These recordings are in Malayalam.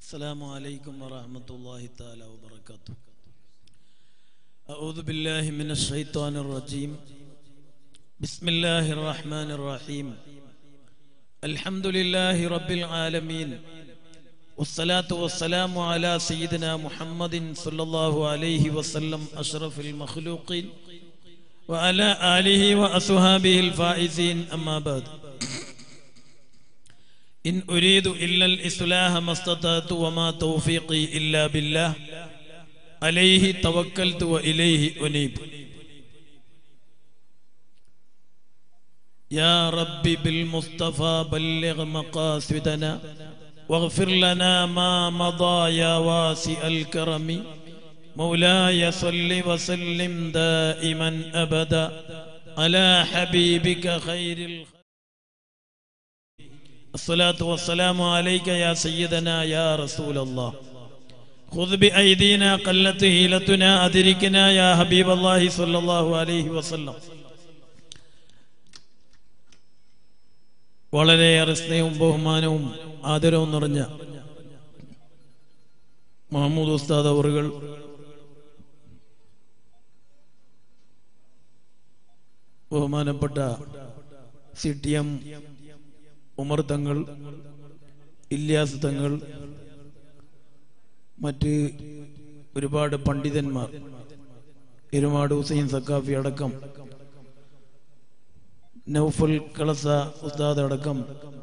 السلام عليكم ورحمة الله تعالى وبركاته أعوذ بالله من الشيطان الرجيم بسم الله الرحمن الرحيم الحمد لله رب العالمين والصلاة والسلام على سيدنا محمد صلى الله عليه وسلم أشرف المخلوقين وعلى آله وأصحابه الفائزين أما بعد إن أريد إلا الإصلاح ما استطعت وما توفيقي إلا بالله عليه توكلت وإليه أنيب يا ربي بالمصطفى بلغ مقاصدنا واغفر لنا ما مضى يا واسع الكرم مولاي صل وسلم دائما أبدا على حبيبك خير الخلق الصلاة والسلام عليك يا سيدنا يا رسول الله خذ بأيدينا قلت هيلتنا أدركنا يا حبيب الله صلى الله عليه وسلم വളരെയേറെ സ്നേഹവും ബഹുമാനവും ആദരവും നിറഞ്ഞ മഹമ്മൂദ് ഉസ്താദ് അവറുകൾ ബഹുമാനപ്പെട്ട സി ടി എം ഉമർ തങ്ങൾ ഇല്യാസ് തങ്ങൾ മറ്റ് ഒരുപാട് പണ്ഡിതന്മാർ എരുമാട് ഹുസൈൻ സക്കാഫി അടക്കം നൗഫൽ കളസ ഉസ്താദ് അടക്കം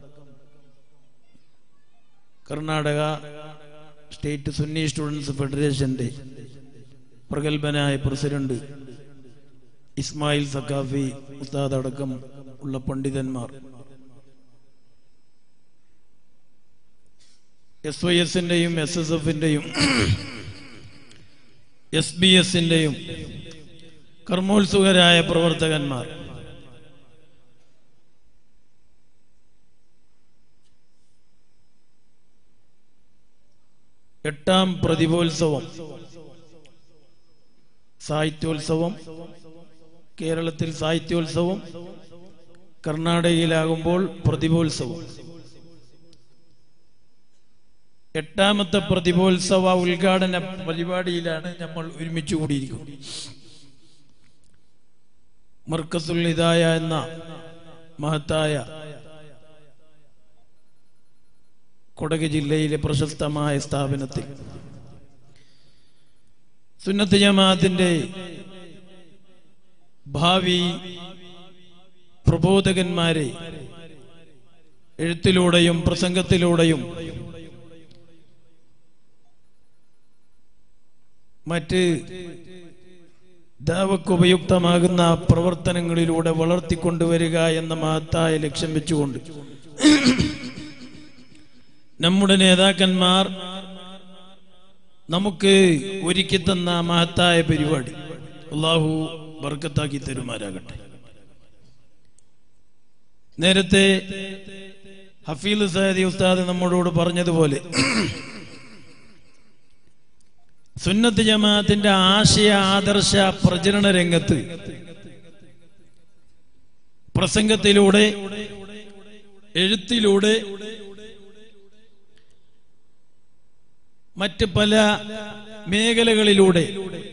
കർണാടക സ്റ്റേറ്റ് സുന്നി സ്റ്റുഡൻസ് ഫെഡറേഷന്റെ പ്രഗത്ഭനായ പ്രസിഡന്റ് ഇസ്മായിൽ സക്കാഫി ഉസ്താദ് അടക്കം ഉള്ള പണ്ഡിതന്മാർ എസ് വൈ എസിന്റെയും എസ് എസ് എഫിന്റെയും എസ് ബി എസിന്റെയും കർമ്മോത്സുകരായ പ്രവർത്തകന്മാർ എട്ടാം പ്രതിഭോത്സവം സാഹിത്യോത്സവം കേരളത്തിൽ സാഹിത്യോത്സവം കർണാടകയിലാകുമ്പോൾ പ്രതിഭോത്സവം എട്ടാമത്തെ പ്രതിഭോത്സവ ഉദ്ഘാടന പരിപാടിയിലാണ് നമ്മൾ ഒരുമിച്ച് കൂടിയിരിക്കുന്നത് മർക്കസുൽ ഹിദായ എന്ന മഹത്തായ കൊടക് ജില്ലയിലെ പ്രശസ്തമായ സ്ഥാപനത്തിൽ സുന്നത്ത് ജമാഅത്തിന്റെ ഭാവി പ്രബോധകന്മാരെ എഴുത്തിലൂടെയും പ്രസംഗത്തിലൂടെയും മറ്റ് ദാവക്ക് ഉപയുക്തമാകുന്ന പ്രവർത്തനങ്ങളിലൂടെ വളർത്തിക്കൊണ്ടുവരിക എന്ന മഹത്തായ ലക്ഷ്യം വെച്ചുകൊണ്ട് നമ്മുടെ നേതാക്കന്മാർ നമുക്ക് ഒരുക്കി തന്ന മഹത്തായ പരിപാടി അള്ളാഹു ബർക്കത്താക്കി തരുമാരാകട്ടെ നേരത്തെ ഹഫീൽ സയദി ഉസ്താദ് നമ്മോട് പറഞ്ഞതുപോലെ സുന്നത്ത് ജമാഅത്തിന്റെ ആശയ ആദർശ പ്രചരണ രംഗത്ത് പ്രസംഗത്തിലൂടെ എഴുത്തിലൂടെ മറ്റ് പല മേഖലകളിലൂടെ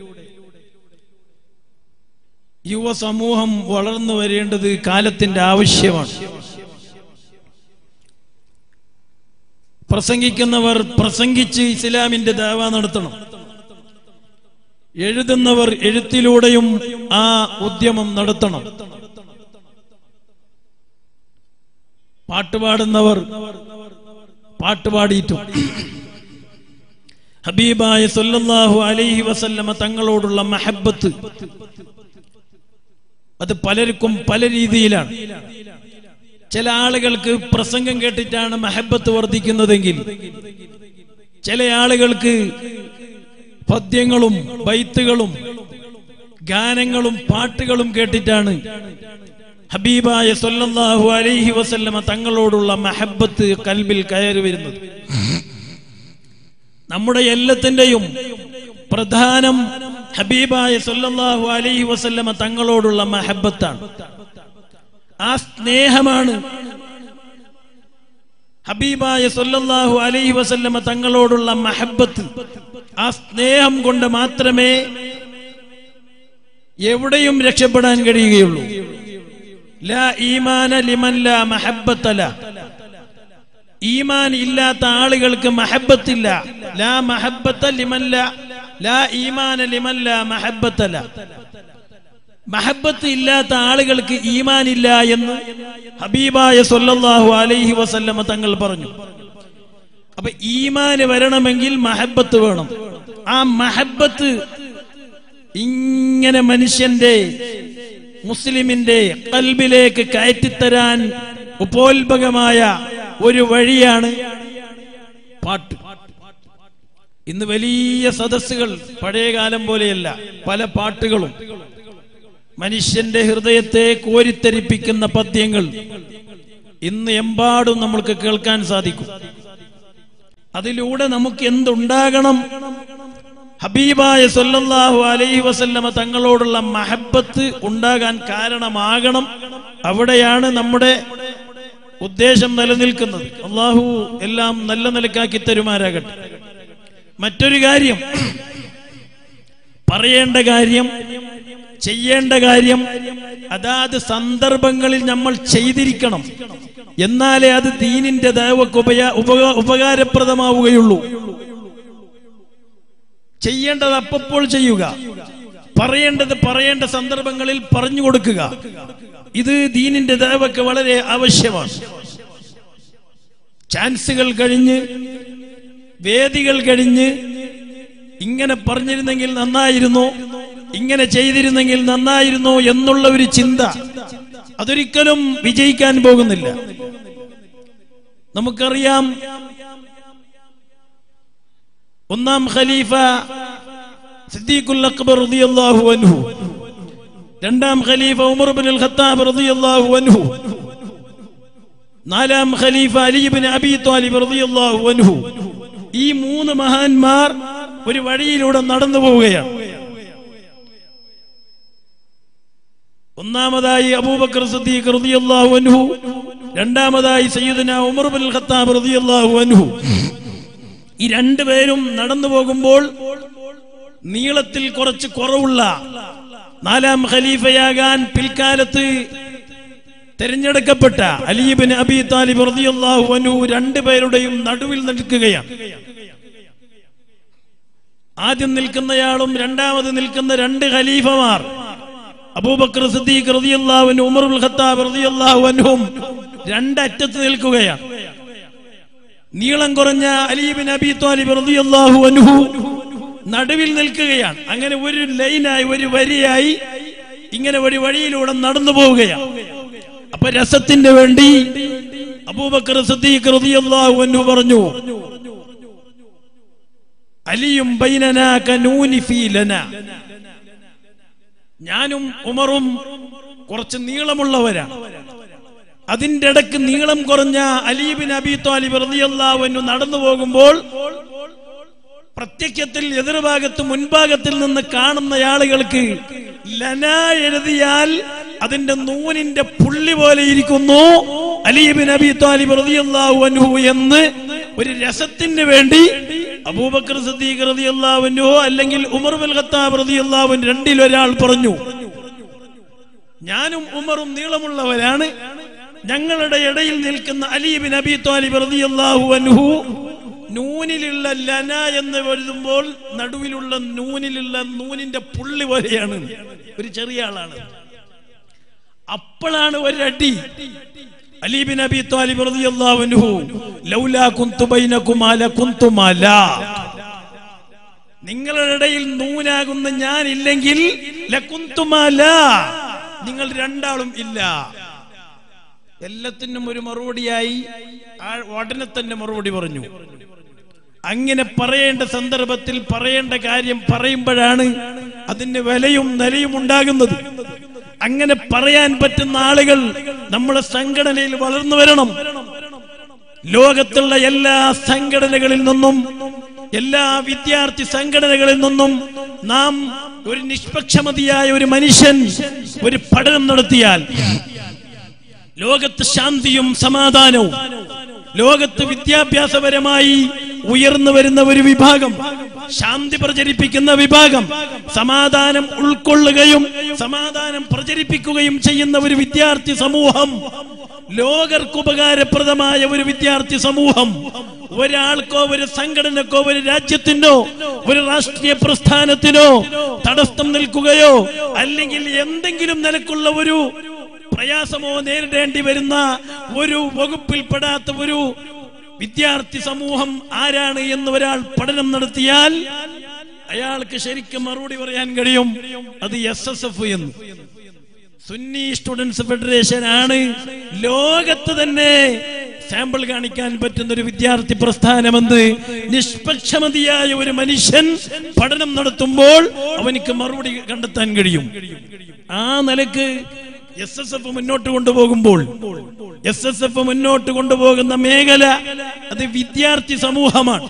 യുവസമൂഹം വളർന്നു വരേണ്ടത് കാലത്തിന്റെ ആവശ്യമാണ് പ്രസംഗിക്കുന്നവർ പ്രസംഗിച്ച് ഇസ്ലാമിന്റെ ദാവ നടത്തണം എഴുതുന്നവർ എഴുത്തിലൂടെയും ആ ഉദ്യമം നടത്തണം പാട്ടുപാടുന്നവർ പാട്ടുപാടിയിട്ടും ഹബീബായ സല്ലല്ലാഹു അലൈഹി വസല്ലമ തങ്ങളോടുള്ള മഹബത്ത് അത് പലർക്കും പല രീതിയിലാണ് ചില ആളുകൾക്ക് പ്രസംഗം കേട്ടിട്ടാണ് മഹബത്ത് വർദ്ധിക്കുന്നതെങ്കിൽ ചില ആളുകൾക്ക് പദ്യങ്ങളും ബൈത്തുകളും ഗാനങ്ങളും പാട്ടുകളും കേട്ടിട്ടാണ് ഹബീബായ സല്ലല്ലാഹു അലൈഹി വസല്ലമ തങ്ങളോടുള്ള മഹബത്ത് കൽബിൽ കയറി വരുന്നത് നമ്മുടെ എല്ലാത്തിന്റെയും പ്രധാനം ഹബീബായ സല്ലല്ലാഹു അലൈഹി വസല്ലമ തങ്ങളോടുള്ള മഹബത്താണ് ആ സ്നേഹമാണ് ഹബീബായ സല്ലല്ലാഹു അലൈഹി വസല്ലമ തങ്ങളോടുള്ള മഹബത്ത് ആ സ്നേഹം കൊണ്ട് മാത്രമേ എവിടെയും രക്ഷപ്പെടാൻ കഴിയുകയുള്ളൂ ലാ ഈമാന ലിമൻ ലാ മഹബത്തല ഈമാൻ ഇല്ലാത്ത ആളുകൾക്ക് മഹബത്തില്ല ലാ മഹബത്ത ലിമൻ ലാ ലാ ഈമാന ലിമൻ ലാ മഹബത്തല മഹബത്ത് ഇല്ലാത്ത ആളുകൾക്ക് ഈമാൻ ഇല്ല എന്ന് ഹബീബായ സല്ലല്ലാഹു അലൈഹി വസല്ലമ തങ്ങൾ പറഞ്ഞു അപ്പൊ ഈമാന് വരണമെങ്കിൽ മഹബത്ത് വേണം ആ മഹബത്ത് ഇങ്ങനെ മനുഷ്യന്റെ മുസ്ലിമിന്റെ കൽബിലേക്ക് കയറ്റിത്തരാൻ ഉപോത്ഭകമായ ഒരു വഴിയാണ് പാട്ട് ഇന്ന് വലിയ സദസ്സുകൾ പഴയ കാലം പോലെയല്ല പല പാട്ടുകളും മനുഷ്യന്റെ ഹൃദയത്തെ കോരിത്തരിപ്പിക്കുന്ന പദ്യങ്ങൾ ഇന്ന് എമ്പാടും നമ്മൾക്ക് കേൾക്കാൻ സാധിക്കും അതിലൂടെ നമുക്ക് എന്തുണ്ടാകണം ഹബീബായ സല്ലല്ലാഹു അലൈഹി വസല്ലമ തങ്ങളോടുള്ള മഹബത്ത് ഉണ്ടാകാൻ കാരണമാകണം അവിടെയാണ് നമ്മുടെ ഉദ്ദേശം നിലനിൽക്കുന്നത് അള്ളാഹു എല്ലാം നല്ല നിലക്കാക്കി തരുമാരാകട്ടെ മറ്റൊരു കാര്യം പറയേണ്ട കാര്യം ചെയ്യേണ്ട കാര്യം അതാത് സന്ദർഭങ്ങളിൽ നമ്മൾ ചെയ്തിരിക്കണം എന്നാലേ അത് ദീനിന്റെ ദൈവക്ക് ഉപയ ഉപക- ഉപകാരപ്രദമാവുകയുള്ളൂ ചെയ്യേണ്ടത് അപ്പപ്പോൾ ചെയ്യുക പറയേണ്ടത് പറയേണ്ട സന്ദർഭങ്ങളിൽ പറഞ്ഞു കൊടുക്കുക ഇത് ദീനിന്റെ ദൈവക്ക് വളരെ ആവശ്യമാണ് ചാൻസുകൾ കഴിഞ്ഞ് വേദികൾ കഴിഞ്ഞ് ഇങ്ങനെ പറഞ്ഞിരുന്നെങ്കിൽ നന്നായിരുന്നു ഇങ്ങനെ ചെയ്തിരുന്നെങ്കിൽ നന്നായിരുന്നു എന്നുള്ള ഒരു ചിന്ത അതൊരിക്കലും വിജയിക്കാൻ പോകുന്നില്ല നമുക്കറിയാം ഒന്നാം ഖലീഫ സിദ്ദീഖുൽ അക്ബർ റളിയല്ലാഹു അൻഹു രണ്ടാം ഖലീഫ ഉമർ ഇബ്നുൽ ഖത്താബ് റളിയല്ലാഹു അൻഹു നാലാം ഖലീഫ അലി ഇബ്നു അബി ത്വാലിബ് റളിയല്ലാഹു അൻഹു ഈ മൂന്ന് മഹാന്മാർ ഒരു വഴിയിലൂടെ നടന്നു പോവുകയാണ് ഒന്നാമതായി അബൂബക്കർ സിദ്ദീഖ് റളിയല്ലാഹു അൻഹു രണ്ടാമതായി സയ്യിദന ഉമർ ബിൻ ഖത്താബ് റളിയല്ലാഹു അൻഹു ഈ രണ്ടുപേരും നടന്നു പോകുമ്പോൾ നീളത്തിൽ കുറച്ച് കുറവുള്ള നാലാം ഖലീഫയാകാൻ പിൽക്കാലത്ത് തിരഞ്ഞെടുക്കപ്പെട്ട അലീബിൻ അബി താലിബ് റളിയല്ലാഹു അൻഹു രണ്ടുപേരുടെയും നടുവിൽ നിൽക്കുകയാണ് ആദ്യം നിൽക്കുന്നയാളും രണ്ടാമത് നിൽക്കുന്ന രണ്ട് ഖലീഫമാർ അബൂബക്കർ സിദ്ദീഖ് റളിയല്ലാഹു അൻഹു ഉമർ ഉൽ ഖത്താബ് റളിയല്ലാഹു അൻഹും രണ്ടറ്റത്ത് നിൽക്കുകയാണ് നീളം കുറഞ്ഞ അലീബിൻ അബി താലിബ് റളിയല്ലാഹു അൻഹു നടുവിൽ നിൽക്കുകയാണ് അങ്ങനെ ഒരു ലൈനായി ഒരു വരിയായി ഇങ്ങനെ ഒരു വഴിയിലൂടെ നടന്നു പോവുകയാണ് അപ്പൊ രസത്തിന് വേണ്ടി അബൂബക്കർ സിദ്ദീഖ് റളിയല്ലാഹു അൻഹു പറഞ്ഞു അലിയും ബൈനനാ കനൂനി ഫീ ലനാ ഞാനും ഉമറും കുറച്ച് നീളമുള്ളവരാണ് അതിന്റെ ഇടക്ക് നീളം കുറഞ്ഞ അലീബിൻ അബി താലിബ് റളിയല്ലാഹു അൻഹു നടന്നു പോകുമ്പോൾ പ്രത്യക്ഷത്തിൽ എതിർഭാഗത്ത് മുൻഭാഗത്തിൽ നിന്ന് കാണുന്ന ആളുകൾക്ക് ലന എഴുതിയാൽ അതിന്റെ നൂനിന്റെ പുള്ളി പോലെ ഇരിക്കുന്നു അലീബിൻ അബി താലിബ് റളിയല്ലാഹു അൻഹു എന്ന് ഒരു രസത്തിന് വേണ്ടി അബൂബക്കർ സിദ്ദീഖ് റളിയല്ലാഹു അൻഹു അല്ലെങ്കിൽ ഉമർ ബിൻ ഖത്താബ് റളിയല്ലാഹു അൻഹു രണ്ടിൽ ഒരാൾ പറഞ്ഞു ഞാനും ഉമറും നീളമുള്ളവരാണ് ഞങ്ങളുടെ ഇടയിൽ നിൽക്കുന്ന അലീബിൻ അബി താലിബ് റളിയല്ലാഹു അൻഹു നൂനിലുള്ള ലന എന്ന് എഴുതുമ്പോൾ നടുവിലുള്ള നൂനിലുള്ള നൂനിന്റെ പുള്ളി പോലെയാണ് ഒരു ചെറിയ ആളാണ് അപ്പോഴാണ് ഒരടി അലീബിൻ അബി താലിബ് റളിയല്ലാഹു അൻഹു ലൗലാ കുന്തു ബൈനകുമാ ലകുന്തുമാ ലാ നിങ്ങളുടെ ഇടയിൽ നൂനാകുന്ന ഞാൻ ഇല്ലെങ്കിൽ ലകുന്തുമാ ലാ നിങ്ങൾ രണ്ടാളും ഇല്ല എല്ലാത്തിനും ഒരു മറുപടിയായി ആ ഉടനെ തന്നെ മറുപടി പറഞ്ഞു അങ്ങനെ പറയേണ്ട സന്ദർഭത്തിൽ പറയേണ്ട കാര്യം പറയുമ്പോഴാണ് അതിന് വിലയും നിലയും ഉണ്ടാകുന്നത് അങ്ങനെ പറയാൻ പറ്റുന്ന ആളുകൾ നമ്മുടെ സംഘടനയിൽ വളർന്നു വരണം ലോകത്തുള്ള എല്ലാ സംഘടനകളിൽ നിന്നും എല്ലാ വിദ്യാർത്ഥി സംഘടനകളിൽ നിന്നും നാം ഒരു നിഷ്പക്ഷമതിയായ ഒരു മനുഷ്യൻ ഒരു പഠനം നടത്തിയാൽ ലോകത്ത് ശാന്തിയും സമാധാനവും ലോകത്ത് വിദ്യാഭ്യാസപരമായി ഉയർന്നു വരുന്ന ഒരു വിഭാഗം ശാന്തി പ്രചരിപ്പിക്കുന്ന വിഭാഗം സമാധാനം ഉൾക്കൊള്ളുകയും സമാധാനം പ്രചരിപ്പിക്കുകയും ചെയ്യുന്ന ഒരു വിദ്യാർത്ഥി സമൂഹം ലോകർക്ക് ഉപകാരപ്രദമായ ഒരു വിദ്യാർത്ഥി സമൂഹം ഒരാൾക്കോ ഒരു സംഘടനക്കോ ഒരു രാജ്യത്തിനോ ഒരു രാഷ്ട്രീയ പ്രസ്ഥാനത്തിനോ തടസ്സം നിൽക്കുകയോ അല്ലെങ്കിൽ എന്തെങ്കിലും നിലക്കുള്ള ഒരു പ്രയാസമോ നേരിടേണ്ടി വരുന്ന ഒരു വകുപ്പിൽപ്പെടാത്ത ഒരു വിദ്യാർത്ഥി സമൂഹം ആരാണ് എന്ന് ഒരാൾ പഠനം നടത്തിയാൽ അയാൾക്ക് ശരിക്കും മറുപടി പറയാൻ കഴിയും അത് എസ് എസ് എഫ് എന്ന് സുന്നി സ്റ്റുഡൻസ് ഫെഡറേഷൻ ആണ് ലോകത്ത് തന്നെ സാമ്പിൾ കാണിക്കാൻ പറ്റുന്ന ഒരു വിദ്യാർത്ഥി പ്രസ്ഥാനമെന്ന് നിഷ്പക്ഷമതിയായ ഒരു മനുഷ്യൻ പഠനം നടത്തുമ്പോൾ അവനിക്ക് മറുപടി കണ്ടെത്താൻ കഴിയും ആ നിലക്ക് എസ് എസ് എഫ് മുന്നോട്ട് കൊണ്ടുപോകുമ്പോൾ എസ് എസ് എഫ് മുന്നോട്ട് കൊണ്ടുപോകുന്ന മേഖല അത് വിദ്യാർത്ഥി സമൂഹമാണ്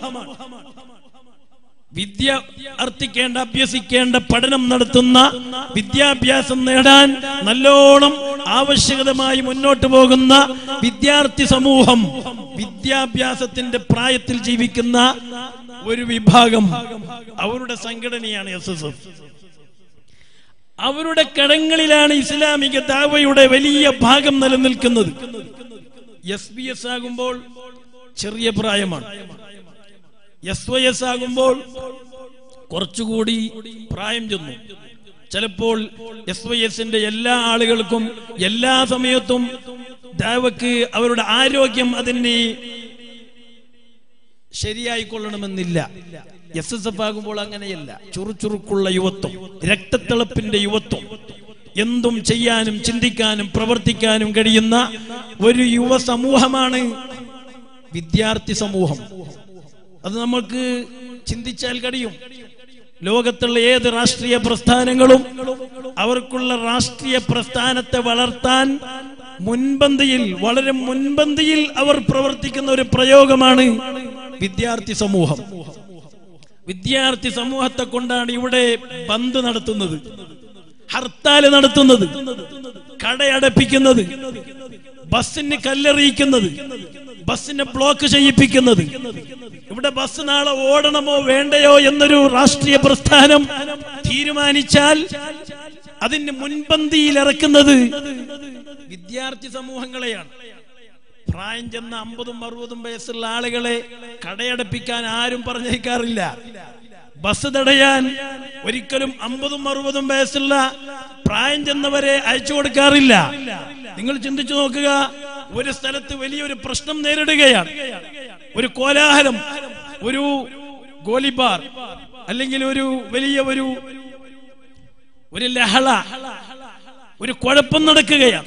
വിദ്യ അർത്ഥിക്കേണ്ട അഭ്യസിക്കേണ്ട പഠനം നടത്തുന്ന വിദ്യാഭ്യാസം നേടാൻ നല്ലോണം ആവശ്യകതമായി മുന്നോട്ട് പോകുന്ന വിദ്യാർത്ഥി സമൂഹം വിദ്യാഭ്യാസത്തിന്റെ പ്രായത്തിൽ ജീവിക്കുന്ന ഒരു വിഭാഗം അവരുടെ സംഘടനയാണ് എസ് എസ് എഫ് അവരുടെ കടങ്ങളിലാണ് ഇസ്ലാമിക ദാവയുടെ വലിയ ഭാഗം നിലനിൽക്കുന്നത് എസ് ബി എസ് ആകുമ്പോൾ ചെറിയ പ്രായമാണ് എസ് വൈ എസ് ആകുമ്പോൾ കുറച്ചുകൂടി പ്രായം ചെന്നു ചിലപ്പോൾ എസ് വൈ എസിന്റെ എല്ലാ ആളുകൾക്കും എല്ലാ സമയത്തും ദാവക്ക് അവരുടെ ആരോഗ്യം അതിന് ശരിയായിക്കൊള്ളണമെന്നില്ല എസ് എസ് എഫ് ആകുമ്പോൾ അങ്ങനെയല്ല ചുറുചുറുക്കുള്ള യുവത്വം രക്തത്തിളപ്പിന്റെ യുവത്വം എന്തും ചെയ്യാനും ചിന്തിക്കാനും പ്രവർത്തിക്കാനും കഴിയുന്ന ഒരു യുവ സമൂഹമാണ് വിദ്യാർത്ഥി സമൂഹം അത് നമുക്ക് ചിന്തിച്ചാൽ കഴിയും ലോകത്തുള്ള ഏത് രാഷ്ട്രീയ പ്രസ്ഥാനങ്ങളും അവർക്കുള്ള രാഷ്ട്രീയ പ്രസ്ഥാനത്തെ വളർത്താൻ മുൻപന്തിയിൽ വളരെ മുൻപന്തിയിൽ അവർ പ്രവർത്തിക്കുന്ന ഒരു പ്രയോഗമാണ് വിദ്യാർത്ഥി സമൂഹം വിദ്യാർത്ഥി സമൂഹത്തെ കൊണ്ടാണ് ഇവിടെ ബന്ദ് നടത്തുന്നത് ഹർത്താൽ നടത്തുന്നത് കടയടപ്പിക്കുന്നത് ബസ്സിന് കല്ലെറിയിക്കുന്നത് ബസ്സിനെ ബ്ലോക്ക് ചെയ്യിപ്പിക്കുന്നത് ഇവിടെ ബസ് നാളെ ഓടണമോ വേണ്ടയോ എന്നൊരു രാഷ്ട്രീയ പ്രസ്ഥാനം തീരുമാനിച്ചാൽ അതിന് മുൻപന്തിയിൽ ഇറക്കുന്നത് വിദ്യാർത്ഥി സമൂഹങ്ങളെയാണ് പ്രായം ചെന്ന അമ്പതും അറുപതും വയസ്സുള്ള ആളുകളെ കടയടപ്പിക്കാൻ ആരും പറഞ്ഞേക്കാറില്ല ബസ് തടയാൻ ഒരിക്കലും അമ്പതും അറുപതും വയസ്സുള്ള പ്രായം ചെന്നവരെ അയച്ചു കൊടുക്കാറില്ല നിങ്ങൾ ചിന്തിച്ചു നോക്കുക ഒരു സ്ഥലത്ത് വലിയൊരു പ്രശ്നം നേരിടുകയാണ് ഒരു കോലാഹലം ഒരു ഗോലിബാർ അല്ലെങ്കിൽ ഒരു വലിയ ഒരു ഒരു ലഹള ഒരു കുഴപ്പം നടക്കുകയാണ്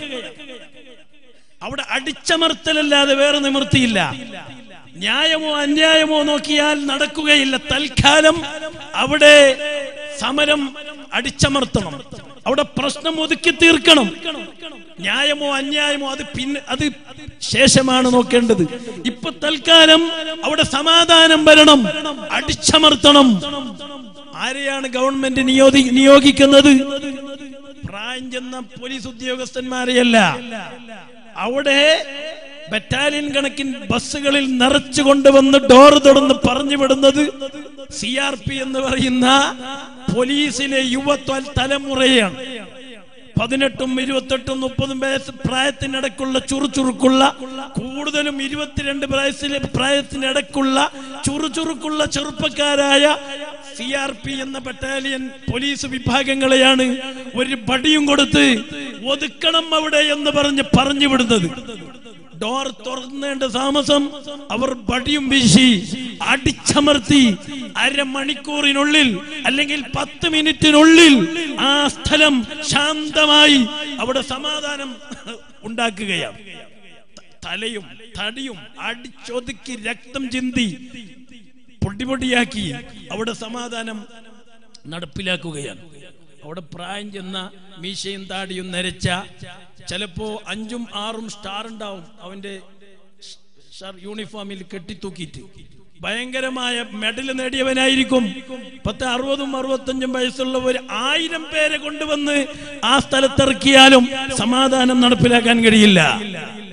അവിടെ അടിച്ചമർത്തലല്ലാതെ വേറെ നിവൃത്തിയില്ല ന്യായമോ അന്യായമോ നോക്കിയാൽ നടക്കുകയില്ല തൽക്കാലം അവിടെ സമരം അടിച്ചമർത്തണം അവിടെ പ്രശ്നം ഒതുക്കി തീർക്കണം ന്യായമോ അന്യായമോ അത് പിന്നെ അത് ശേഷമാണ് നോക്കേണ്ടത് ഇപ്പൊ തൽക്കാലം അവിടെ സമാധാനം വരണം അടിച്ചമർത്തണം ആരെയാണ് ഗവൺമെന്റ് നിയോജി നിയോഗിക്കുന്നത് പ്രായം ചെന്ന പോലീസ് ഉദ്യോഗസ്ഥന്മാരെയല്ല അവിടെ ബറ്റാലിയൻ കണക്കിൻ ബസ്സുകളിൽ നിറച്ചു കൊണ്ടുവന്ന് ഡോർ തുറന്ന് പറഞ്ഞു വിടുന്നത് സി ആർ പി എന്ന് പറയുന്ന പോലീസിലെ യുവത്വ തലമുറയാണ് പതിനെട്ടും ഇരുപത്തെട്ടും മുപ്പതും വയസ്സ് പ്രായത്തിനിടക്കുള്ള ചുറുചുറുക്കുള്ള കൂടുതലും ഇരുപത്തിരണ്ട് വയസ്സിലെ പ്രായത്തിനിടക്കുള്ള ചുറുചുറുക്കുള്ള ചെറുപ്പക്കാരായ സി ആർ പി എന്ന ബറ്റാലിയൻ പോലീസ് വിഭാഗങ്ങളെയാണ് ഒരു ബടിയും കൊടുത്ത് ഒതുക്കണം അവിടെ എന്ന് പറഞ്ഞ് പറഞ്ഞു വിടുന്നത് ഡോർ തുറന്നേണ്ട താമസം അവർ ബടിയും വീശി അടിച്ചമർത്തി അരമണിക്കൂറിനുള്ളിൽ അല്ലെങ്കിൽ പത്ത് മിനിറ്റിനുള്ളിൽ ആ സ്ഥലം ശാന്തമായി അവിടെ സമാധാനം ഉണ്ടാക്കുകയാണ് ത- തലയും തടിയും അടിച്ചൊതുക്കി രക്തം ചിന്തി പൊടിപൊടിയാക്കി അവിടെ സമാധാനം നടപ്പിലാക്കുകയാണ് അവിടെ പ്രായം ചെന്ന മീശയും താടിയും നരച്ച ചിലപ്പോ അഞ്ചും ആറും സ്റ്റാർ ഉണ്ടാവും അവന്റെ ഷർ- യൂണിഫോമിൽ കെട്ടിത്തൂക്കിയിട്ട് ഭയങ്കരമായ മെഡൽ നേടിയവനായിരിക്കും പത്ത് അറുപതും അറുപത്തഞ്ചും വയസ്സുള്ള ഒരു ആയിരം പേരെ കൊണ്ടുവന്ന് ആ സ്ഥലത്തിറക്കിയാലും സമാധാനം നടപ്പിലാക്കാൻ കഴിയില്ല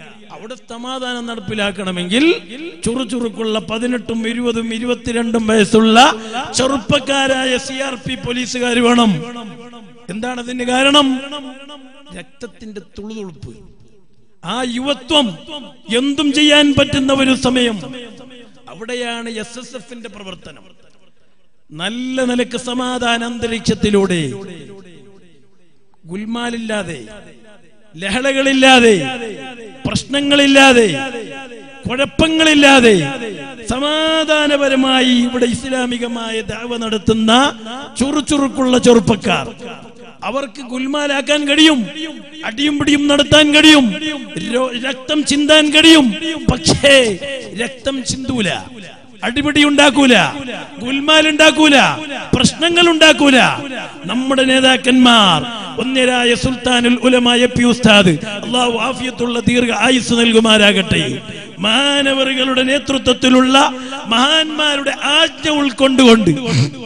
അവിടെ സമാധാനം നടപ്പിലാക്കണമെങ്കിൽ ചുറുചുറുക്കുള്ള പതിനെട്ടും ഇരുപതും ഇരുപത്തിരണ്ടും വയസ്സുള്ള ചെറുപ്പക്കാരായ സി ആർ പി പോലീസുകാർ വേണം എന്താണ് അതിന് കാരണം രക്തത്തിന്റെ തുളുതുളുപ്പ് ആ യുവത്വം എന്തും ചെയ്യാൻ പറ്റുന്ന ഒരു സമയം അവിടെയാണ് എസ് എസ് എഫിന്റെ പ്രവർത്തനം നല്ല നിലക്ക് സമാധാന അന്തരീക്ഷത്തിലൂടെ ഗുൽമാലില്ലാതെ ലഹളകളില്ലാതെ പ്രശ്നങ്ങളില്ലാതെ കുഴപ്പങ്ങളില്ലാതെ സമാധാനപരമായി ഇവിടെ ഇസ്ലാമികമായ ദാവ നടത്തുന്ന ചുറുചുറുക്കുള്ള ചെറുപ്പക്കാർ അവർക്ക് ഗുൽമാലാക്കാൻ കഴിയും അടിയും പിടിയും നടത്താൻ കഴിയും രോ- രക്തം ചിന്താൻ കഴിയും പക്ഷേ രക്തം ചിന്തൂല അടിപിടി ഉണ്ടാക്കൂല ഗുൽമാൽ ഉണ്ടാക്കൂല പ്രശ്നങ്ങൾ ഉണ്ടാക്കൂല നമ്മുടെ നേതാക്കന്മാർ ഒന്നരായ സുൽത്താനുൽ ഉലമായ പി ഉസ്താദ് അള്ളാഹു ആഫിയത്തുള്ള ദീർഘ ആയുസ് നൽകുമാരാകട്ടെ മാനവറുകളുടെ നേതൃത്വത്തിലുള്ള മഹാന്മാരുടെ ആജ്ഞ ഉൾക്കൊണ്ടുകൊണ്ട്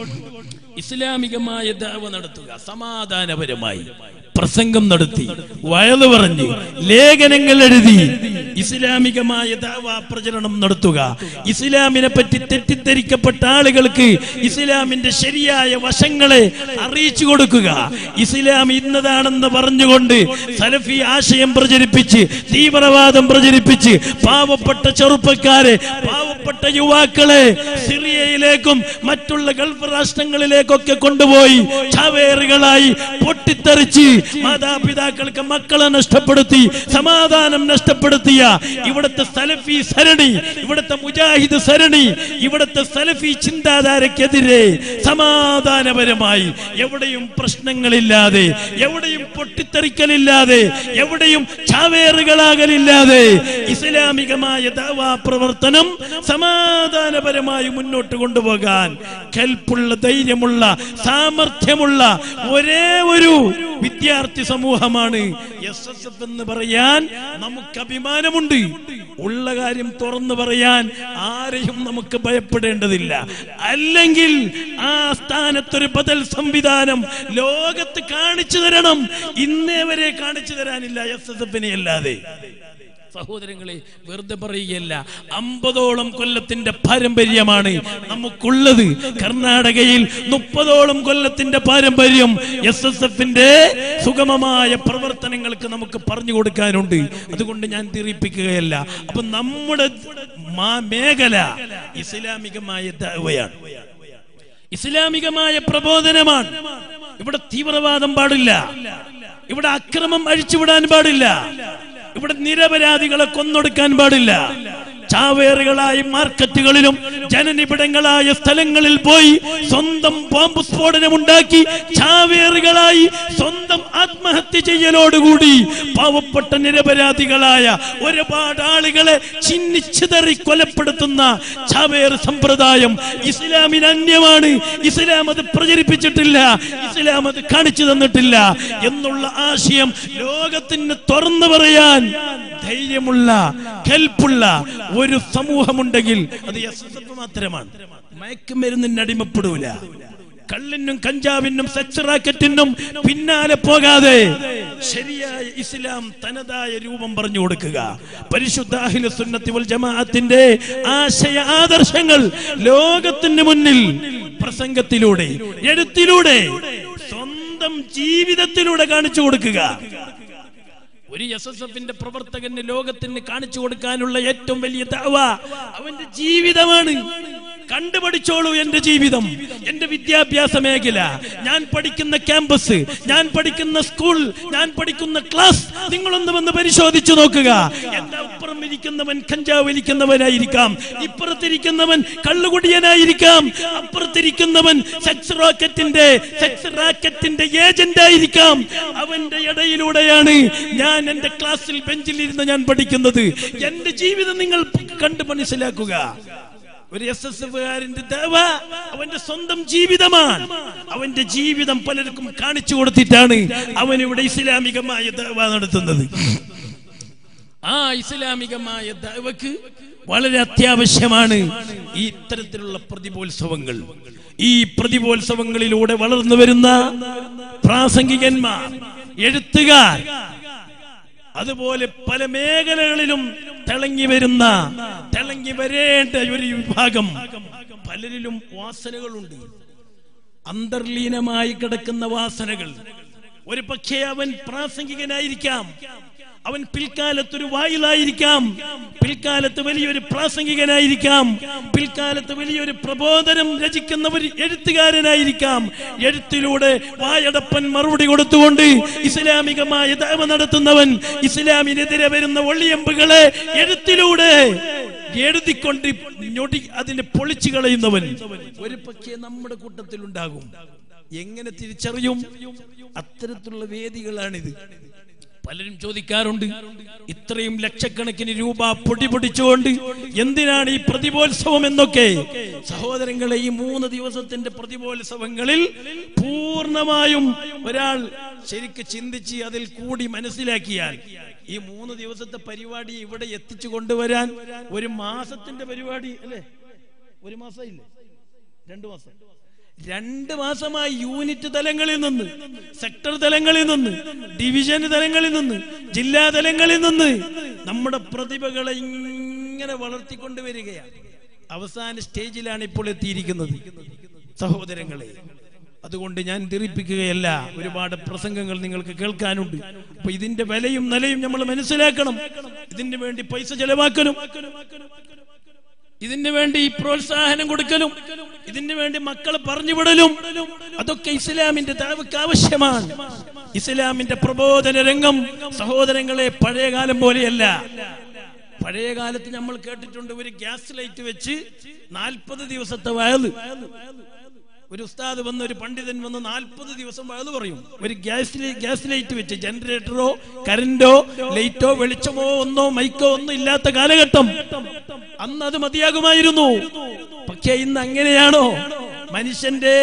ഇസ്ലാമികമായ ദാവ നടത്തുക സമാധാനപരമായി പ്രസംഗം നടത്തി വയല് പറഞ്ഞ് ലേഖനങ്ങൾ എഴുതി ഇസ്ലാമികമായ ദാവാ പ്രചരണം നടത്തുക ഇസ്ലാമിനെ പറ്റി തെറ്റിദ്ധരിക്കപ്പെട്ട ആളുകൾക്ക് ഇസ്ലാമിന്റെ ശരിയായ വശങ്ങളെ അറിയിച്ചു കൊടുക്കുക ഇസ്ലാം ഇന്നതാണെന്ന് പറഞ്ഞുകൊണ്ട് സലഫി ആശയം പ്രചരിപ്പിച്ച് തീവ്രവാദം പ്രചരിപ്പിച്ച് പാവപ്പെട്ട ചെറുപ്പക്കാരെ പാവപ്പെട്ട യുവാക്കളെ സിറിയയിലേക്കും മറ്റുള്ള ഗൾഫ് രാഷ്ട്രങ്ങളിലേക്കൊക്കെ കൊണ്ടുപോയി ചാവേറുകളായി പൊട്ടിത്തെറിച്ച് മാതാപിതാക്കൾക്ക് മക്കളെ നഷ്ടപ്പെടുത്തി സമാധാനം നഷ്ടപ്പെടുത്തിയ ഇവിടുത്തെ സലഫി സരണി ഇവിടുത്തെ മുജാഹിദ് സരണി ഇവിടുത്തെ സലഫി ചിന്താധാരക്കെതിരെ സമാധാനപരമായി എവിടെയും പ്രശ്നങ്ങളില്ലാതെ എവിടെയും പൊട്ടിത്തെറിക്കലില്ലാതെ എവിടെയും ചാവേറുകളാകലില്ലാതെ ഇസ്ലാമികമായ ദാവാ പ്രവർത്തനം സമാധാനപരമായി മുന്നോട്ട് കൊണ്ടുപോകാൻ കൽപ്പുള്ള ധൈര്യമുള്ള സാമർഥ്യമുള്ള ഒരേ ഒരു വിദ്യാർത്ഥി സമൂഹമാണ് എസ് എസ് എഫ് എന്ന് പറയാൻ നമുക്ക് അഭിമാനമുണ്ട് ഉള്ള കാര്യം തുറന്നു പറയാൻ ആരെയും നമുക്ക് ഭയപ്പെടേണ്ടതില്ല അല്ലെങ്കിൽ ആ സ്ഥാനത്തൊരു ബദൽ സംവിധാനം ലോകത്ത് കാണിച്ചു തരണം ഇന്നേ വരെ കാണിച്ചു തരാനില്ല എസ് എസ് എഫിനെ അല്ലാതെ സഹോദരങ്ങളെ വെറുതെ പറയുകയല്ല അമ്പതോളം കൊല്ലത്തിന്റെ പാരമ്പര്യമാണ് നമുക്കുള്ളത് കർണാടകയിൽ മുപ്പതോളം കൊല്ലത്തിന്റെ പാരമ്പര്യം എസ് എസ് എഫിന്റെ സുഗമമായ പ്രവർത്തനങ്ങൾക്ക് നമുക്ക് പറഞ്ഞു കൊടുക്കാനുണ്ട് അതുകൊണ്ട് ഞാൻ തിരിപ്പിക്കുകയല്ല അപ്പൊ നമ്മുടെ മാ- മേഖല ഇസ്ലാമികമായ ദഅവയാണ് ഇസ്ലാമികമായ പ്രബോധനമാണ് ഇവിടെ തീവ്രവാദം പാടില്ല ഇവിടെ അക്രമം അഴിച്ചുവിടാൻ പാടില്ല ഇവിടെ നിരപരാധികളെ കൊന്നൊടുക്കാൻ പാടില്ല ചാവേറുകളായി മാർക്കറ്റുകളിലും ജനനിബിഡങ്ങളായ സ്ഥലങ്ങളിൽ പോയി സ്വന്തം ബോംബ് സ്ഫോടനം ഉണ്ടാക്കി ചാവേറുകളായി സ്വന്തം ആത്മഹത്യ ചെയ്യലോടുകൂടി പാവപ്പെട്ട നിരപരാധികളായ ഒരുപാട് ആളുകളെ ചിന്നിച്ചിതറി കൊലപ്പെടുത്തുന്ന ചാവേർ സമ്പ്രദായം ഇസ്ലാമിന് അന്യമാണ് ഇസ്ലാം അത് പ്രചരിപ്പിച്ചിട്ടില്ല ഇസ്ലാം അത് കാണിച്ചു തന്നിട്ടില്ല എന്നുള്ള ആശയം ലോകത്തിന് തുറന്നു പറയാൻ ധൈര്യമുള്ള കെൽപ്പുള്ള ഒരു സമൂഹമുണ്ടെങ്കിൽ അത് എസ് എസ് എഫ് മാത്രമാണ് മയക്കുമരുന്നിന് അടിമപ്പെടൂല കള്ളിനും കഞ്ചാവിനും സെക്സ് റാക്കറ്റിനും പിന്നാലെ പോകാതെ ശരിയായ ഇസ്ലാം തനതായ രൂപം പറഞ്ഞു കൊടുക്കുക പരിശുദ്ധ അഹ്ലു സുന്നത്തി വൽ ജമാഅത്തിന്റെ ആശയ ആദർശങ്ങൾ ലോകത്തിന് മുന്നിൽ പ്രസംഗത്തിലൂടെ എഴുത്തിലൂടെ സ്വന്തം ജീവിതത്തിലൂടെ കാണിച്ചു കൊടുക്കുക ഒരു എസ് എസ് എഫിന്റെ പ്രവർത്തകന് ലോകത്തിന് കാണിച്ചു കൊടുക്കാനുള്ള ഏറ്റവും വലിയ ദഅവ അവന്റെ ജീവിതമാണ് കണ്ടുപഠിച്ചോളൂ എന്റെ ജീവിതം എന്റെ വിദ്യാഭ്യാസ മേഖല ഞാൻ പഠിക്കുന്ന ക്യാമ്പസ് ഞാൻ പഠിക്കുന്ന സ്കൂൾ ഞാൻ പഠിക്കുന്ന ക്ലാസ് നിങ്ങളൊന്ന് വന്ന് പരിശോധിച്ചു നോക്കുക എന്റെ അപ്പുറം ഇരിക്കുന്നവൻ കഞ്ചാവ് വലിക്കുന്നവനായിരിക്കാം ഇപ്പുറത്തിരിക്കുന്നവൻ കള്ളുകുടിയനായിരിക്കാം അപ്പുറത്തിരിക്കുന്നവൻ സെക്സ് റോക്കറ്റിന്റെ സെക്സ് റാക്കറ്റിന്റെ ഏജന്റ് ആയിരിക്കാം അവന്റെ ഇടയിലൂടെയാണ് ഞാൻ എന്റെ ക്ലാസ്സിൽ ബെഞ്ചിൽ ഇരുന്ന് ഞാൻ പഠിക്കുന്നത് എന്റെ ജീവിതം നിങ്ങൾ കണ്ട് മനസ്സിലാക്കുക ഒരു എസ് എസ് എഫുകാരന്റെ ദേവ അവന്റെ സ്വന്തം ജീവിതമാണ് അവന്റെ ജീവിതം പലർക്കും കാണിച്ചു കൊടുത്തിട്ടാണ് അവൻ ഇവിടെ ഇസ്ലാമികമായ ദേവ നടത്തുന്നത് ആ ഇസ്ലാമികമായ ദൈവക്ക് വളരെ അത്യാവശ്യമാണ് ഈ ഇത്തരത്തിലുള്ള പ്രതിപോത്സവങ്ങൾ ഈ പ്രതിപോത്സവങ്ങളിലൂടെ വളർന്നു വരുന്ന പ്രാസംഗികന്മാർ എഴുത്തുകാർ അതുപോലെ പല മേഖലകളിലും തിളങ്ങി വരുന്ന തിളങ്ങി വരേണ്ട ഒരു വിഭാഗം പലരിലും വാസനകളുണ്ട് അന്തർലീനമായി കിടക്കുന്ന വാസനകൾ ഒരു പക്ഷേ അവൻ പ്രാസംഗികനായിരിക്കാം അവൻ പിൽക്കാലത്ത് ഒരു വായിലായിരിക്കാം പിൽക്കാലത്ത് വലിയൊരു പ്രാസംഗികനായിരിക്കാം പിൽക്കാലത്ത് വലിയൊരു പ്രബോധനം രചിക്കുന്ന ഒരു എഴുത്തുകാരനായിരിക്കാം എഴുത്തിലൂടെ വായടപ്പൻ മറുപടി കൊടുത്തുകൊണ്ട് ഇസ്ലാമികമായ ദൈവ നടത്തുന്നവൻ ഇസ്ലാമിനെതിരെ വരുന്ന ഒള്ളിയമ്പുകളെ എഴുത്തിലൂടെ എഴുതിക്കൊണ്ട് ഞൊടി അതിനെ പൊളിച്ചു കളയുന്നവൻ ഒരു പക്ഷേ നമ്മുടെ കൂട്ടത്തിലുണ്ടാകും എങ്ങനെ തിരിച്ചറിയും അത്തരത്തിലുള്ള വേദികളാണിത് പലരും ചോദിക്കാറുണ്ട് ഇത്രയും ലക്ഷക്കണക്കിന് രൂപ പൊടി പൊടിച്ചുകൊണ്ട് എന്തിനാണ് ഈ പ്രതിപോത്സവം എന്നൊക്കെ സഹോദരങ്ങളെ ഈ മൂന്ന് ദിവസത്തിന്റെ പ്രതിപോത്സവങ്ങളിൽ പൂർണ്ണമായും ഒരാൾ ശരിക്ക് ചിന്തിച്ച് അതിൽ കൂടി മനസ്സിലാക്കിയാൽ ഈ മൂന്ന് ദിവസത്തെ പരിപാടി ഇവിടെ എത്തിച്ചു കൊണ്ടുവരാൻ ഒരു മാസത്തിന്റെ പരിപാടി അല്ലേ ഒരു മാസമില്ലേ രണ്ടു മാസം രണ്ട് മാസമായി യൂണിറ്റ് തലങ്ങളിൽ നിന്ന് സെക്ടർ തലങ്ങളിൽ നിന്ന് ഡിവിഷൻ തലങ്ങളിൽ നിന്ന് ജില്ലാ തലങ്ങളിൽ നിന്ന് നമ്മുടെ പ്രതിഭകളെ ഇങ്ങനെ വളർത്തിക്കൊണ്ടുവരികയാണ് അവസാന സ്റ്റേജിലാണ് ഇപ്പോൾ എത്തിയിരിക്കുന്നത് സഹോദരങ്ങളെ അതുകൊണ്ട് ഞാൻ ധരിപ്പിക്കുകയല്ല ഒരുപാട് പ്രസംഗങ്ങൾ നിങ്ങൾക്ക് കേൾക്കാനുണ്ട് അപ്പൊ ഇതിന്റെ വിലയും നിലയും നമ്മൾ മനസ്സിലാക്കണം ഇതിന് വേണ്ടി പൈസ ചെലവാക്കലും ഇതിന് വേണ്ടി പ്രോത്സാഹനം കൊടുക്കലും ഇതിന് വേണ്ടി മക്കളെ പറഞ്ഞുവിടലും അതൊക്കെ ഇസ്ലാമിന്റെ താവക്ക് ആവശ്യമാണ് ഇസ്ലാമിന്റെ പ്രബോധന രംഗം സഹോദരങ്ങളെ പഴയ കാലം പോലെയല്ല പഴയ കാലത്ത് നമ്മൾ കേട്ടിട്ടുണ്ട് ഒരു ഗ്യാസ് ലൈറ്റ് വെച്ച് നാൽപ്പത് ദിവസത്തെ വയത് ഒരു ഉസ്താദ് വന്ന് ഒരു പണ്ഡിതൻ വന്ന് നാൽപ്പത് ദിവസം വയത് പറയും ഒരു ഗ്യാസ് ലൈ- ഗ്യാസ് ലൈറ്റ് വെച്ച് ജനറേറ്ററോ കറന്റോ ലൈറ്റോ വെളിച്ചമോ ഒന്നോ മൈക്കോ ഒന്നും ഇല്ലാത്ത കാലഘട്ടം അന്ന് അത് മതിയാകുമായിരുന്നു പക്ഷേ ഇന്ന് അങ്ങനെയാണോ മനുഷ്യന്റെ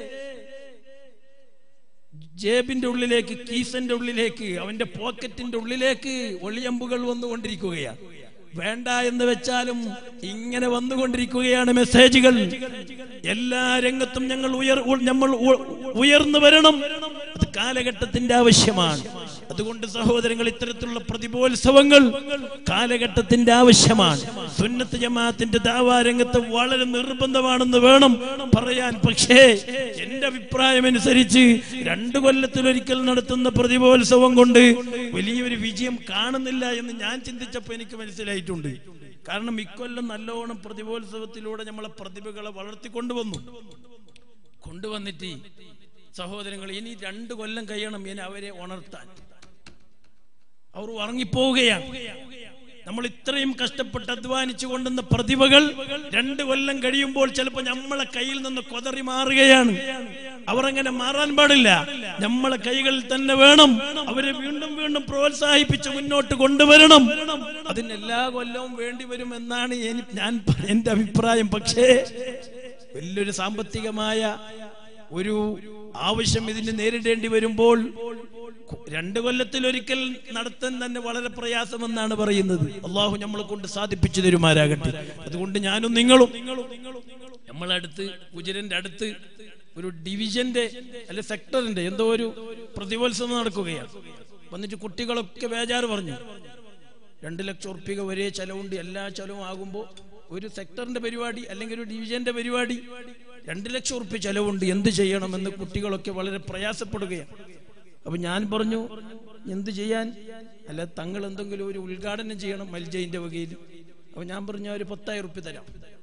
ജേബിന്റെ ഉള്ളിലേക്ക് കീസന്റെ ഉള്ളിലേക്ക് അവന്റെ പോക്കറ്റിന്റെ ഉള്ളിലേക്ക് ഒളിയമ്പുകൾ വന്നുകൊണ്ടിരിക്കുകയാണ് വേണ്ട എന്ന് വെച്ചാലും ഇങ്ങനെ വന്നുകൊണ്ടിരിക്കുകയാണ് മെസ്സേജുകൾ എല്ലാ രംഗത്തും ഞങ്ങൾ ഉയർ ഉ- നമ്മൾ ഉ- ഉയർന്നു വരണം അത് കാലഘട്ടത്തിന്റെ ആവശ്യമാണ് അതുകൊണ്ട് സഹോദരങ്ങൾ ഇത്തരത്തിലുള്ള പ്രതിപോത്സവങ്ങൾ കാലഘട്ടത്തിന്റെ ആവശ്യമാണ് സുന്നത്ത് ജമാഅത്തിന്റെ ദാവാ രംഗത്ത് വളരെ നിർബന്ധമാണെന്ന് വേണം പറയാൻ പക്ഷേ എന്റെ അഭിപ്രായം അനുസരിച്ച് രണ്ടു കൊല്ലത്തിലൊരിക്കൽ നടത്തുന്ന പ്രതിപോത്സവം കൊണ്ട് വലിയൊരു വിജയം കാണുന്നില്ല എന്ന് ഞാൻ ചിന്തിച്ചപ്പോൾ എനിക്ക് മനസ്സിലായിട്ടുണ്ട് കാരണം ഇക്കൊല്ലം നല്ലോണം പ്രതിപോത്സവത്തിലൂടെ നമ്മളെ പ്രതിഭകളെ വളർത്തിക്കൊണ്ടുവന്നു കൊണ്ടുവന്നിട്ട് സഹോദരങ്ങൾ ഇനി രണ്ടു കൊല്ലം കഴിയണം ഇനി അവരെ ഉണർത്താൻ അവർ ഉറങ്ങിപ്പോവുകയാണ് നമ്മൾ ഇത്രയും കഷ്ടപ്പെട്ട് അധ്വാനിച്ചു കൊണ്ടുവന്ന പ്രതിഭകൾ രണ്ട് കൊല്ലം കഴിയുമ്പോൾ ചിലപ്പോൾ നമ്മളെ കയ്യിൽ നിന്ന് കൊതറി മാറുകയാണ് അവർ അങ്ങനെ മാറാൻ പാടില്ല നമ്മളെ കൈകളിൽ തന്നെ വേണം അവരെ വീണ്ടും വീണ്ടും പ്രോത്സാഹിപ്പിച്ച് മുന്നോട്ട് കൊണ്ടുവരണം അതിന് എല്ലാ കൊല്ലവും വേണ്ടി വരും എന്നാണ് എനി- ഞാൻ പ- എന്റെ അഭിപ്രായം പക്ഷേ വലിയൊരു സാമ്പത്തികമായ ഒരു ആവശ്യം ഇതിന് നേരിടേണ്ടി വരുമ്പോൾ കു- രണ്ട് കൊല്ലത്തിൽ ഒരിക്കൽ നടത്താൻ തന്നെ വളരെ പ്രയാസമെന്നാണ് പറയുന്നത് അള്ളാഹു നമ്മളെ കൊണ്ട് സാധിപ്പിച്ചു തരുമാരാകട്ടെ അതുകൊണ്ട് ഞാനും നിങ്ങളും നമ്മളടുത്ത് ഗുജരന്റെ അടുത്ത് ഒരു ഡിവിഷന്റെ അല്ലെ സെക്ടറിന്റെ എന്തോ ഒരു പ്രതിപോത്സവം നടക്കുകയാണ് വന്നിട്ട് കുട്ടികളൊക്കെ ബേജാറ് പറഞ്ഞു രണ്ട് ലക്ഷം ഉറുപ്പിക ഒരേ ചെലവുണ്ട് എല്ലാ ചെലവും ആകുമ്പോൾ ഒരു സെക്ടറിന്റെ പരിപാടി അല്ലെങ്കിൽ ഒരു ഡിവിഷന്റെ പരിപാടി രണ്ട് ലക്ഷം ഉറുപ്പ്യ ചെലവുണ്ട് എന്ത് ചെയ്യണമെന്ന് കുട്ടികളൊക്കെ വളരെ പ്രയാസപ്പെടുകയാണ് അപ്പൊ ഞാൻ പറഞ്ഞു എന്ത് ചെയ്യാൻ അല്ല തങ്ങൾ എന്തെങ്കിലും ഒരു ഉദ്ഘാടനം ചെയ്യണം മൽജയിന്റെ വകയിൽ അപ്പൊ ഞാൻ പറഞ്ഞു ഒരു പത്തായിരം ഉറുപ്പ്യ തരാം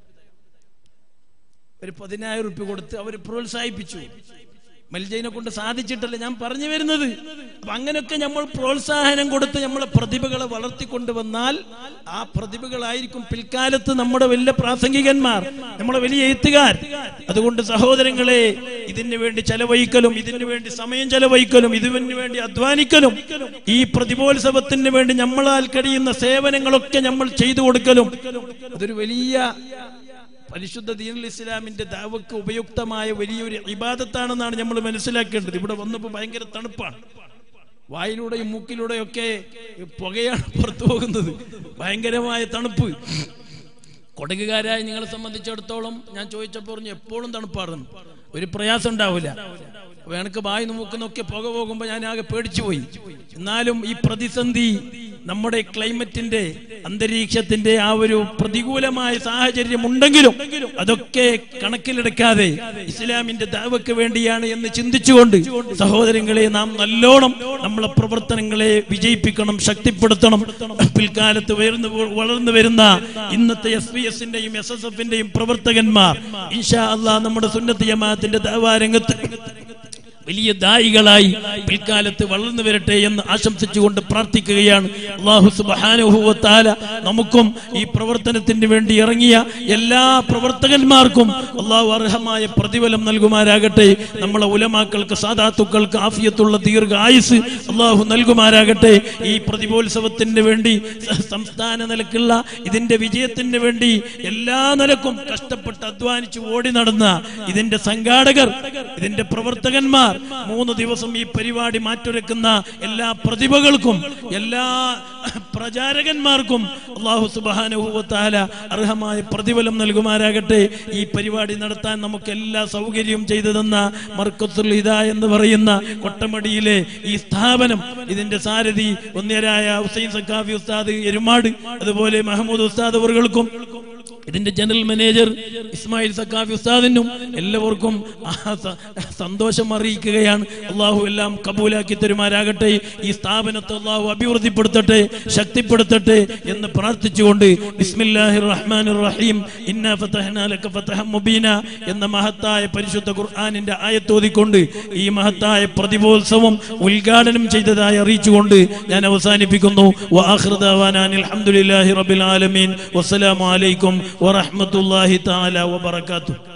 ഒരു പതിനായിരം ഉറുപ്പ്യ കൊടുത്ത് അവർ പ്രോത്സാഹിപ്പിച്ചു മൽജയിനെ കൊണ്ട് സാധിച്ചിട്ടല്ല ഞാൻ പറഞ്ഞു വരുന്നത് അപ്പൊ അങ്ങനെയൊക്കെ നമ്മൾ പ്രോത്സാഹനം കൊടുത്ത് നമ്മളെ പ്രതിഭകളെ വളർത്തിക്കൊണ്ടുവന്നാൽ ആ പ്രതിഭകളായിരിക്കും പിൽക്കാലത്ത് നമ്മുടെ വലിയ പ്രാസംഗികന്മാർ നമ്മളെ വലിയ എഴുത്തുകാർ അതുകൊണ്ട് സഹോദരങ്ങളെ ഇതിന് വേണ്ടി ചെലവഴിക്കലും ഇതിനു വേണ്ടി സമയം ചെലവഴിക്കലും ഇതിനു വേണ്ടി അധ്വാനിക്കലും ഈ പ്രതിപോത്സവത്തിന് വേണ്ടി നമ്മളാൽ കഴിയുന്ന സേവനങ്ങളൊക്കെ നമ്മൾ ചെയ്തു കൊടുക്കലും അതൊരു വലിയ പരിശുദ്ധ ദീനുൽ ഇസ്ലാമിന്റെ ദാവക്ക് ഉപയുക്തമായ വലിയൊരു ഇബാദത്താണെന്നാണ് നമ്മൾ മനസ്സിലാക്കേണ്ടത് ഇവിടെ വന്നപ്പോൾ ഭയങ്കര തണുപ്പാണ് വായിലൂടെയും മൂക്കിലൂടെയും ഒക്കെ പുകയാണ് പുറത്തു പോകുന്നത് ഭയങ്കരമായ തണുപ്പ് കൊടകുകാരായ നിങ്ങളെ സംബന്ധിച്ചിടത്തോളം ഞാൻ ചോദിച്ചപ്പോൾ പറഞ്ഞു എപ്പോഴും തണുപ്പാറുന്നു ഒരു പ്രയാസം ഉണ്ടാവില്ല അപ്പൊ എനിക്ക് വായി നോക്കുന്നൊക്കെ പുക പോകുമ്പോൾ ഞാൻ ആകെ പേടിച്ചു പോയി എന്നാലും ഈ പ്രതിസന്ധി നമ്മുടെ ക്ലൈമറ്റിന്റെ അന്തരീക്ഷത്തിന്റെ ആ ഒരു പ്രതികൂലമായ സാഹചര്യം ഉണ്ടെങ്കിലും അതൊക്കെ കണക്കിലെടുക്കാതെ ഇസ്ലാമിന്റെ ദാവക്ക് വേണ്ടിയാണ് എന്ന് ചിന്തിച്ചുകൊണ്ട് സഹോദരങ്ങളെ നാം നല്ലോണം നമ്മളെ പ്രവർത്തനങ്ങളെ വിജയിപ്പിക്കണം ശക്തിപ്പെടുത്തണം പിൽക്കാലത്ത് ഉയർന്നു വളർന്നു വരുന്ന ഇന്നത്തെ എസ് പി എസിന്റെയും എസ് എസ് എഫിന്റെയും പ്രവർത്തകന്മാർ ഇൻഷാ അള്ളാഹ് നമ്മുടെ സുന്നത്ത് ജമാഅത്തിന്റെ ദാവാരംഗത്ത് വലിയ ദായികളായി പിൽക്കാലത്ത് വളർന്നു വരട്ടെ എന്ന് ആശംസിച്ചുകൊണ്ട് പ്രാർത്ഥിക്കുകയാണ് അള്ളാഹു സുബാനുഭവത്താല നമുക്കും ഈ പ്രവർത്തനത്തിന് വേണ്ടി ഇറങ്ങിയ എല്ലാ പ്രവർത്തകന്മാർക്കും അള്ളാഹു അർഹമായ പ്രതിഫലം നൽകുമാരാകട്ടെ നമ്മളെ ഉലമാക്കൾക്ക് സാധാത്തുക്കൾക്ക് ആഫിയത്തുള്ള ദീർഘായുസ് അള്ളാഹു നൽകുമാരാകട്ടെ ഈ പ്രതിഭോത്സവത്തിന് വേണ്ടി സ- സംസ്ഥാന നിലക്കുള്ള ഇതിന്റെ വിജയത്തിന് വേണ്ടി എല്ലാ നിലക്കും കഷ്ടപ്പെട്ട് അധ്വാനിച്ച് ഓടി നടന്ന ഇതിന്റെ സംഘാടകർ ഇതിന്റെ പ്രവർത്തകന്മാർ മൂന്ന് ദിവസം ഈ പരിപാടി മാറ്റുരക്കുന്ന എല്ലാ പ്രതിഭകൾക്കും എല്ലാ പ്രചാരകന്മാർക്കും അള്ളാഹു സുബാനുഭവത്താല അർഹമായ പ്രതിഫലം നൽകുമാരാകട്ടെ ഈ പരിപാടി നടത്താൻ നമുക്ക് എല്ലാ സൗകര്യവും ചെയ്തു തന്ന മർക്കത്തുൽ ഇദ എന്ന് പറയുന്ന കൊട്ടമടിയിലെ ഈ സ്ഥാപനം ഇതിന്റെ സാരഥി ഒന്നേരായ ഹുസൈൻ സക്കാഫി ഉസ്താദ് എരുമാട് അതുപോലെ മഹമ്മൂദ് ഉസ്താദ് അവർകൾക്കും ഇതിന്റെ ജനറൽ മാനേജർ ഇസ്മായിൽ സക്കാഫി ഉസ്താദിനും എല്ലാവർക്കും ആ സ- സന്തോഷം അറിയിക്കുകയാണ് അള്ളാഹു എല്ലാം കബൂലാക്കി തരുമാരാകട്ടെ ഈ സ്ഥാപനത്തെ അള്ളാഹു അഭിവൃദ്ധിപ്പെടുത്തട്ടെ ശക്തിപ്പെടുത്തട്ടെ എന്ന് പ്രാർത്ഥിച്ചുകൊണ്ട് ബിസ്മില്ലാഹിർ റഹ്മാനിർ റഹീം ഇന്നാ ഫതഹ്നാ ലക ഫതഹം മുബീന എന്ന മഹത്തായ പരിശുദ്ധ ഖുർആനിന്റെ ആയത്തോതിക്കൊണ്ട് ഈ മഹത്തായ പ്രതിഭോത്സവം ഉദ്ഘാടനം ചെയ്തതായി അറിയിച്ചുകൊണ്ട് ഞാൻ അവസാനിപ്പിക്കുന്നു വആഖിറു ദഅവാനാ അനിൽ ഹംദുലില്ലാഹി റബ്ബിൽ ആലമീൻ വസ്സലാമു അലൈക്കും വറഹ്മത്തുള്ളാഹി തആല വബറകാതുഹു